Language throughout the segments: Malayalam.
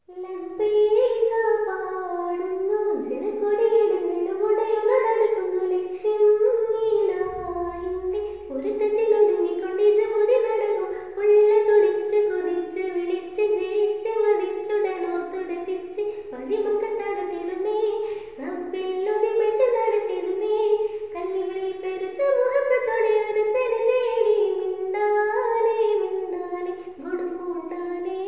ലബ്ബൈക പാടുന്നു ജനക്കൊടിയിടുന്നിലുമുടയുടടുക്കുന്നു ലക്ഷ്യം നീലായിന്റെ പൊരുത്തത്തിലൊരുങ്ങിക്കൊണ്ടി ജമുതി നടക്കും ഉള്ള തുടിച്ച് കൊതിച്ച് വിളിച്ച് ജയിച്ച് മതിച്ചുടനോർത്തു രസിച്ച് പതിമൊക്കെ തടത്തിടുന്നേ റബ്ബില്ലുതിപ്പെട്ട് നടത്തിടുന്നേ കൽവിൽ പെരുത്ത മുഹബത്തോടെ ഒരുത്തനെ തേടി മിണ്ടാനേ മിണ്ടാനേ ഗുണം പൂണ്ടാനേ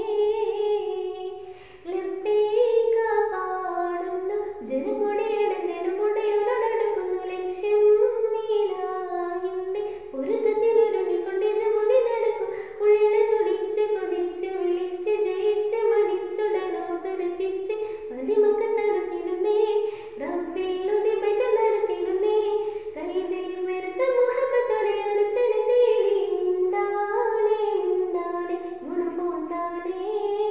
ലബ്ബൈക പാടുന്നു ജനകൊടിയിടുന്നതിനും ഉടയുടടുക്കുന്നു ലക്ഷ്യം നീലായിന്റെ പൊരുത്തത്തിലൊരുങ്ങിക്കൊണ്ട് ജമുതി നടക്കും ഉള്ള തുടിച്ച് കൊതിച്ച് വിളിച്ച് ജയിച്ച് മതിച്ചുടനോർത്ത് രസിച്ച് പതിമൊക്കെ നടത്തിടുന്നേ റബ്ബില്ലുതിപ്പെട്ട് നടത്തിടുന്നേ കൽവിൽ വെറുത്ത മുഹബത്തോടെ ഒരുത്തനെ തേടി മിണ്ടാനേ മിണ്ടാനേ ഗുണം പൂണ്ടാനേ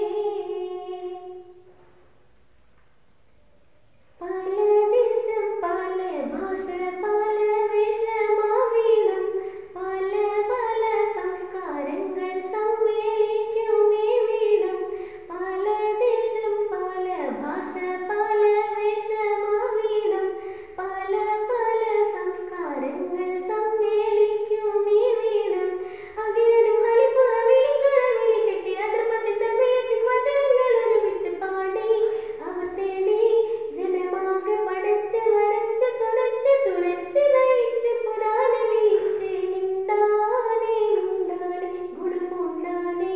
പല ദേശം പല ഭാഷ പല വേഷമാവീണം പല പല സംസ്കാരങ്ങൾ സമ്മേളിക്കുമേ വീണം പല ദേശം പല ഭാഷ പല വേഷമാവീണം പല പല സംസ്കാരങ്ങൾ സമ്മേളിക്കുമേ വീണം അകിലനും ഹലിപ്പുക വിളിച്ചൊര വിളി കെട്ടി അതിർപ്പത്തിൻ തന്മയത്തിൻ വചനങ്ങൾ ഉരുവിട്ട് പാടി അവർ തേടി ജനമാകെ പടച്ച് വരച്ച് തുണച്ച് തുണച്ച് നയിച്ച് പുരാനെ വിളിച്ച് മിണ്ടാനേ മിണ്ടാനേ ഗുണമുണ്ടാനേ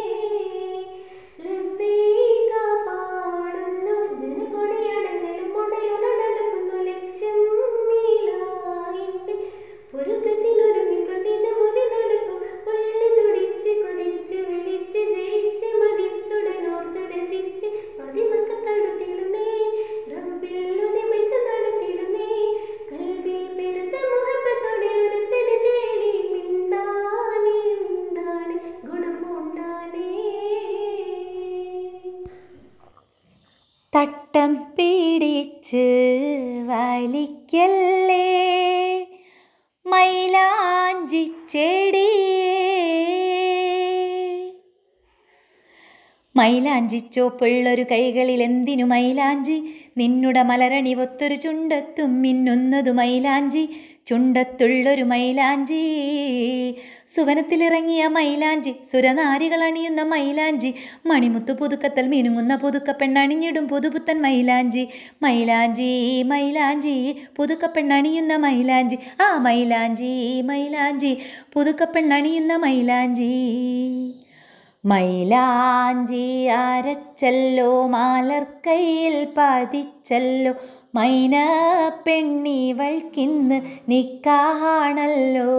ലബ്ബൈക പാടുന്നു ജനകൊടിയടങ്ങലും മുടയുടടുക്കുന്നു ലക്ഷ്യം നീലായിട്ട് പൊരുത്തത്തിനൊരുങ്ങിക്കൊണ്ട് ജമുതി നടക്കും ഉള്ളി തുടിച്ച് കൊതിച്ച് വിളിച്ച് ജയിച്ച് മതിച്ചുടനോർത്ത് രസിച്ച് പതിമൊക്കെ തടുത്തിടുന്നേ റബ്ബില്ലുതിമിട്ട് നടത്തിടുന്നേ കൽവിൽ പെരുത്ത മുഹബത്തോടെ ഒരുത്തനെ തേടി മിണ്ടാനേ മിണ്ടാനേ ഗുണം പൂണ്ടാനേ തട്ടം പിടിച്ച് വലിക്കല്ലേ മൈലാഞ്ചി മൈലാഞ്ചി ചോപ്പുള്ളൊരു കൈകളിൽ എന്തിനു മൈലാഞ്ചി നിന്നുടെ മലരണി ഒത്തൊരു ചുണ്ടത്തും മിന്നുന്നതു മൈലാഞ്ചി ചുണ്ടത്തുള്ളൊരു മൈലാഞ്ചി സുവനത്തിലിറങ്ങിയ മൈലാഞ്ചി സുരനാരികൾ അണിയുന്ന മൈലാഞ്ചി മണിമുത്തു പുതുക്കത്തൽ മിനുങ്ങുന്ന പുതുക്ക പെണ്ണണിഞ്ഞിടും പുതുപുത്തൻ മൈലാഞ്ചി മൈലാഞ്ചി മൈലാഞ്ചി പുതുക്ക പെണ്ണണിയുന്ന മൈലാഞ്ചി ആ മൈലാഞ്ചി മൈലാഞ്ചി പുതുക്ക പെണ്ണണിയുന്ന മൈലാഞ്ചി മൈലാഞ്ചി അരച്ചല്ലോ മാലർക്കൈയിൽ പതിച്ചല്ലോ മൈന പെണ്ണിവൾക്കിന്ന് നിക്കാണല്ലോ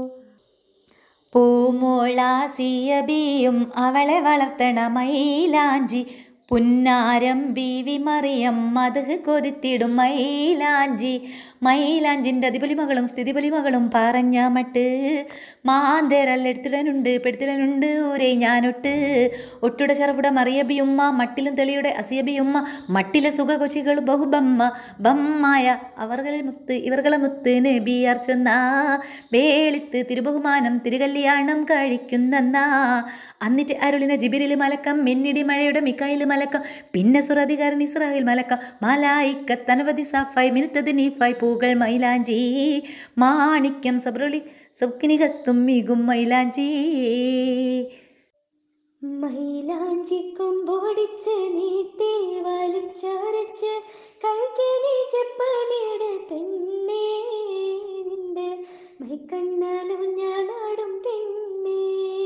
പൂമോളാസിയബിയും അവളെ വളർത്തണ മൈലാഞ്ചി പുന്നാരം ബീവി മറിയം മത് കൊതിത്തിടും മൈലാഞ്ചി മൈലാഞ്ചിൻ്റെ അതിപൊലിമകളും സ്ഥിതിപൊലിമകളും പറഞ്ഞ മട്ട് മാന്തേരല്ലെടുത്തിടനുണ്ട് പെടുത്തിടനുണ്ട് ഊരേ ഞാനൊട്ട് ഒട്ടുടെ ചെറുപുട മറിയബിയുമ്മ മട്ടിലും തെളിയുടെ അസിയബിയുമ്മ മട്ടിലെ സുഖകൊച്ചികൾ ബഹുബമ്മ ബമ്മായ അവർകളെ മുത്ത് ഇവർകളെ മുത്ത് നബി അർച്ചൊന്ന വേളിത്ത് തിരുബഹുമാനം തിരുകല്യാണം കഴിക്കുന്നെന്നാ അന്നിട്ട് അരുളിന ജിബിരിൽ മലക്കം മിന്നിടി മഴയുടെ മിക്കായിൽ മലക്കം പിന്നെ സുറധികാരൻ ഇസ്രായേൽ മലക്കം മലായിക്കത്ത് അനവധി സാഫായി മിനുത്തത് നീഫായി പൂകൾ മൈലാഞ്ചി മാണിക്യം സബ്രളി സബ്കിനികത്തും മികും മൈലാഞ്ചി മൈലാഞ്ചി കൊമ്പോടിച്ച് നീട്ടി വലിച്ചരച്ച് കൈക്കിനി ചെപ്പണിയുടെ പെണ്ണേ നിന്റെ മൈക്കണ്ണാലും ഞാനാടും പെണ്ണേ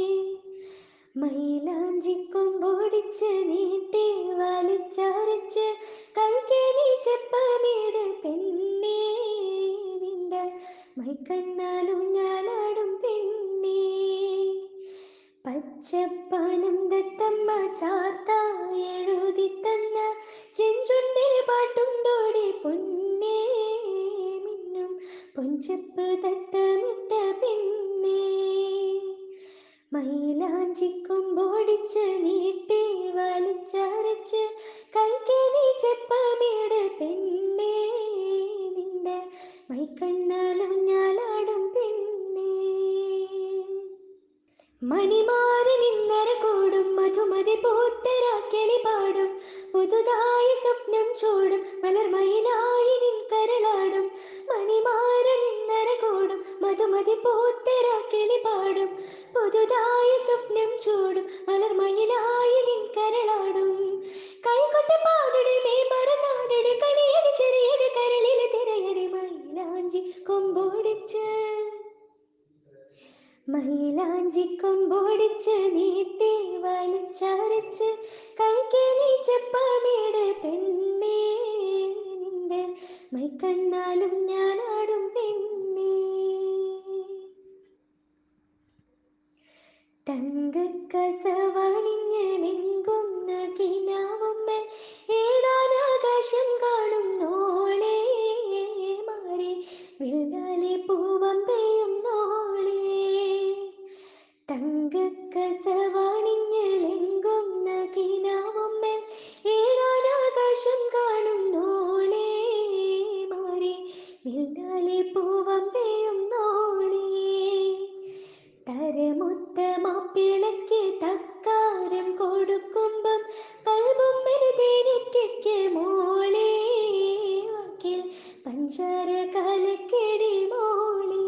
മൈലാഞ്ചി കൊമ്പോടിച്ച് നീട്ടി വലിച്ചരച്ച് കൈക്കിനി ചെപ്പണിയുടെ പെണ്ണേ നിന്റെ മൈക്കണ്ണാലും ഞാനാടും പെണ്ണേ പച്ചപ്പാനം ദത്തമ്മ ചാർത്ത എഴുതി തന്ന ചെഞ്ചുണ്ടിൽ പാട്ടുണ്ടോടെ പൊന്നേ മിന്നും പൊഞ്ചപ്പ് തട്ടമിട്ട പെണ്ണേ മൈലാഞ്ചിക്കൊമ്പോടിച്ച് നീട്ടി വലിച്ചരച്ച് കൈക്കേനി ചെപ്പമേട് പെണ്ണേ നിന്റെ മൈക്കണ്ണാലും ഞാലാടും പെണ്ണേ മണിമാരൻ ഇന്നര കൂടും മധുമതി പൂത്തരാ കിളി പാടും പുതുതായ സ്വപ്നം ചൂടും മലർമയിലായി നിൻ കരളാടും മണിമാരൻ കൂടും മധുമതി പൂത്തര കിളി പാടും പുതുതായ സ്വപ്നം ചൂടും മലർമയിലായി നിൻ കരളാടും കൈകൊട്ട പാടടി മേ മറന്നാടടി കളിയടി ചെറിയടി കരളിലെ തിരയടി മൈലാഞ്ചി കൊമ്പോടിച്ച് മൈലാഞ്ചി കൊമ്പോടിച്ച് നീട്ടി വലിച്ചരച്ച് കൈക്ക് നീച്ചപ്പമേട് പെണ്ണേ നിന്റെ മൈക്കണ്ണാലും ഞാനാടും പെണ്ണേ തങ്കക്കസവണിഞ്ഞലെങ്കും നകിനാവുമ്മ ഏടാനാകാശം കാണും നോളേ മാറി വില്ലാലെ പൂവം പെയ്യും നോളേ തങ്കക്കസവണിഞ്ഞലെങ്കും നകിനാവുമ്മ ഏടാനാകാശം കാണും നോളേ മാറി വില്ലാലെ പൂവം പെയ്യും നോളേ തരമുത്ത മാപ്പിളയ്ക്ക് തക്കാരം കൊടുക്കുമ്പം കൽബും മെരുതേനിറ്റയ്ക്ക് മോളേ വാക്കിൽ പഞ്ചാര കലക്കെടി മോളേ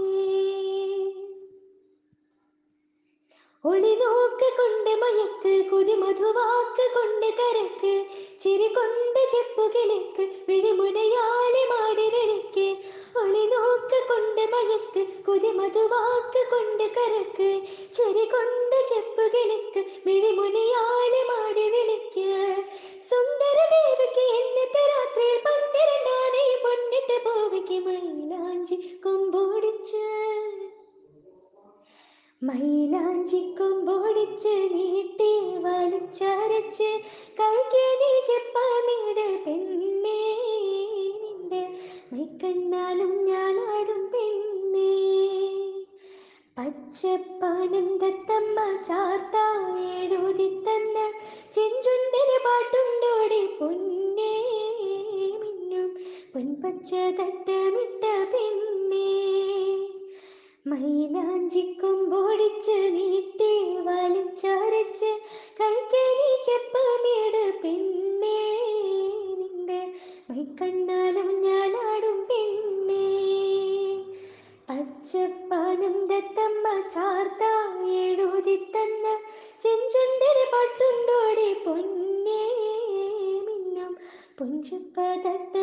ഒളി നോക്ക് കൊണ്ട് മയക്ക് കുതി മധുവാക്ക് കൊണ്ട് കരക്ക് ചിരി കൊണ്ട് ചെപ്പുകിലേക്ക് വിഴിമുനയാലെ മാടി വിളിക്ക് ഒളി നോക്ക് കൊണ്ട് മയക്ക് കുതി മധുവാക്ക് കൊണ്ട് കരക്ക് ചിരി കൊണ്ട് ചെപ്പുകിലേക്ക് വിഴിമുനയാലെ മാടി വിളിക്ക് സുന്ദര ബേബിക്ക് എന്നത്തെ രാത്രിയിൽ പന്തിരണ്ടാനേ പൊന്നിട്ട് പോവയ്ക്ക് മൈലാഞ്ചി കൊമ്പോടിച്ച് മൈലാഞ്ചി കൊമ്പോടിച്ച് നീട്ടി വലിച്ചരച്ച് കൈക്ക് നീ ചെപ്പമീട് പെണ്ണേ നിന്റെ മൈക്കണ്ണാലും ഞാനാടും പെണ്ണേ പച്ചപ്പാനം തത്തമ്മ ചാർത്തായെഴുതി തന്ന ചെഞ്ചുണ്ടിന് പാട്ടുണ്ടോടി പൊന്നേ മിന്നും പൊൻപച്ച തട്ടമിട്ട പെണ്ണേ മൈലാഞ്ചിക്കൊമ്പോടിച്ച് നീട്ടി വലിച്ചരച്ച് കൈക്കണി ചെപ്പമേട് പെണ്ണേ നിന്റെ മൈക്കണ്ണാലും ഞാനാടും പെണ്ണേ പച്ചപ്പാനം ദത്തമ്മ ചാർത്ത എഴുതി തന്ന ചെഞ്ചുണ്ടിന് പട്ടുണ്ടോടി പൊന്നേ മിന്നും പുഞ്ചപ്പ തട്ട